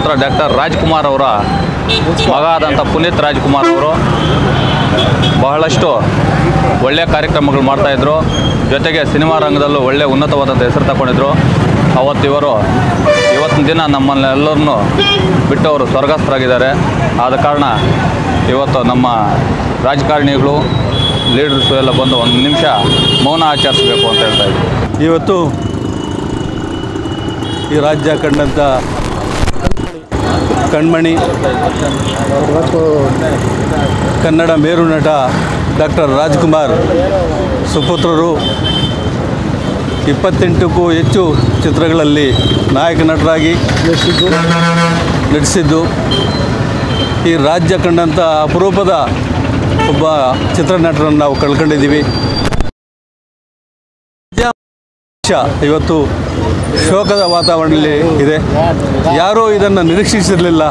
ಸುಪುತ್ರ doctor Rajkumar ಅವರ ಮಗ ಆದಂಥ ಪುನೀತ್ ರಾಜ್ಕುಮಾರ್ ಅವರು ಬಹಳಷ್ಟು ಒಳ್ಳೆಯ ಕಾರ್ಯಕ್ರಮಗಳು ಮಾಡ್ತಾಯಿದ್ರು ಜೊತೆಗೆ ಸಿನಿಮಾ ರಂಗದಲ್ಲೂ ಒಳ್ಳೆಯ ಉನ್ನತವಾದಂಥ ಹೆಸರು ತಗೊಂಡಿದ್ರು ಅವತ್ತು ಇವರು ಇವತ್ತಿನ ದಿನ ನಮ್ಮನ್ನೆಲ್ಲರನ್ನು ಬಿಟ್ಟು ಅವರು ಸ್ವರ್ಗಸ್ಥರಾಗಿದ್ದಾರೆ ಆದ ಕಾರಣ ಇವತ್ತು ನಮ್ಮ ರಾಜಕಾರಣಿಗಳು ಲೀಡರ್ಸು ಎಲ್ಲ ಬಂದು ಒಂದು ನಿಮಿಷ ಮೌನ ಆಚರಿಸಬೇಕು ಅಂತ ಹೇಳ್ತಾ ಇದ್ವಿ ಇವತ್ತು ಈ ರಾಜ್ಯ ಕಂಡಂಥ ಕಣ್ಮಣಿ ಕನ್ನಡ ಮೇರು ನಟ ಡಾಕ್ಟರ್ ರಾಜ್ಕುಮಾರ್ ಸುಪುತ್ರರು ಇಪ್ಪತ್ತೆಂಟಕ್ಕೂ ಹೆಚ್ಚು ಚಿತ್ರಗಳಲ್ಲಿ ನಾಯಕ ನಟರಾಗಿ ನಟಿಸಿದ್ದು ಈ ರಾಜ್ಯ ಕಂಡಂಥ ಅಪರೂಪದ ಒಬ್ಬ ಚಿತ್ರನಟರನ್ನು ನಾವು ಕಳ್ಕೊಂಡಿದ್ದೀವಿ ದೇಶ ಇವತ್ತು ಶೋಕದ ವಾತಾವರಣದಲ್ಲಿ ಇದೆ ಯಾರೂ ಇದನ್ನು ನಿರೀಕ್ಷಿಸಿರಲಿಲ್ಲ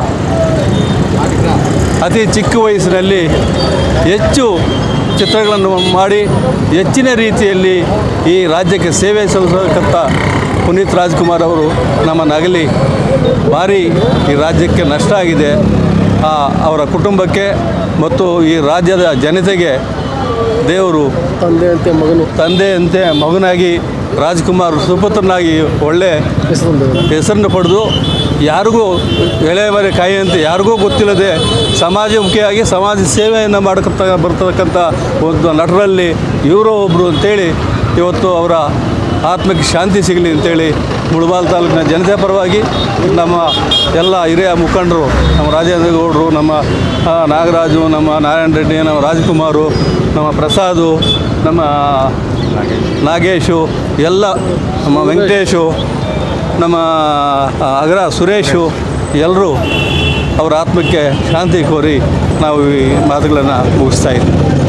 ಅತಿ ಚಿಕ್ಕ ವಯಸ್ಸಿನಲ್ಲಿ ಹೆಚ್ಚು ಚಿತ್ರಗಳನ್ನು ಮಾಡಿ ಹೆಚ್ಚಿನ ರೀತಿಯಲ್ಲಿ ಈ ರಾಜ್ಯಕ್ಕೆ ಸೇವೆ ಸಲ್ಲಿಸತಕ್ಕಂಥ ಪುನೀತ್ ರಾಜ್ಕುಮಾರ್ ಅವರು ನಮ್ಮನ್ನಾಗಲಿ ಭಾರಿ ಈ ರಾಜ್ಯಕ್ಕೆ ನಷ್ಟ ಆಗಿದೆ ಆ, ಅವರ ಕುಟುಂಬಕ್ಕೆ ಮತ್ತು ಈ ರಾಜ್ಯದ ಜನತೆಗೆ ದೇವರು ತಂದೆಯಂತೆ ಮಗನು ತಂದೆಯಂತೆ ಮಗನಾಗಿ ರಾಜ್ಕುಮಾರ್ ಸುಪುತ್ರನಾಗಿ ಒಳ್ಳೆ ಹೆಸರು ಹೆಸರನ್ನು ಪಡೆದು ಯಾರಿಗೂ ಎಳೆಮರೆ ಕಾಯಿಯಂತೆ ಯಾರಿಗೂ ಗೊತ್ತಿಲ್ಲದೆ ಸಮಾಜಮುಖಿಯಾಗಿ ಸಮಾಜ ಸೇವೆಯನ್ನು ಮಾಡ್ಕೊತ ಬರ್ತಕ್ಕಂಥ ಒಂದು ನಟರಲ್ಲಿ ಇವರೋ ಒಬ್ಬರು ಅಂತೇಳಿ ಇವತ್ತು ಅವರ ಆತ್ಮಕ್ಕೆ ಶಾಂತಿ ಸಿಗಲಿ ಅಂತೇಳಿ ಮುಳಬಾಲ್ ತಾಲೂಕಿನ ಜನತೆ ಪರವಾಗಿ ನಮ್ಮ ಎಲ್ಲ ಹಿರಿಯ ಮುಖಂಡರು ನಮ್ಮ ರಾಜೇಂದ್ರ ಗೌಡರು ನಮ್ಮ ಆ, ನಾಗರಾಜು ನಮ್ಮ ನಾರಾಯಣ ರೆಡ್ಡಿ ನಮ್ಮ ರಾಜ್ಕುಮಾರು ನಮ್ಮ ಪ್ರಸಾದು ನಮ್ಮ ನಾಗೇಶು ಎಲ್ಲ ನಮ್ಮ ವೆಂಕಟೇಶು ನಮ್ಮ ಆ, ಅಗ್ರ ಸುರೇಶು ಎಲ್ಲರೂ ಅವರ ಆತ್ಮಕ್ಕೆ ಶಾಂತಿ ಕೋರಿ ನಾವು ಈ ಮಾತುಗಳನ್ನು ಮುಗಿಸ್ತಾ ಇದ್ದೀವಿ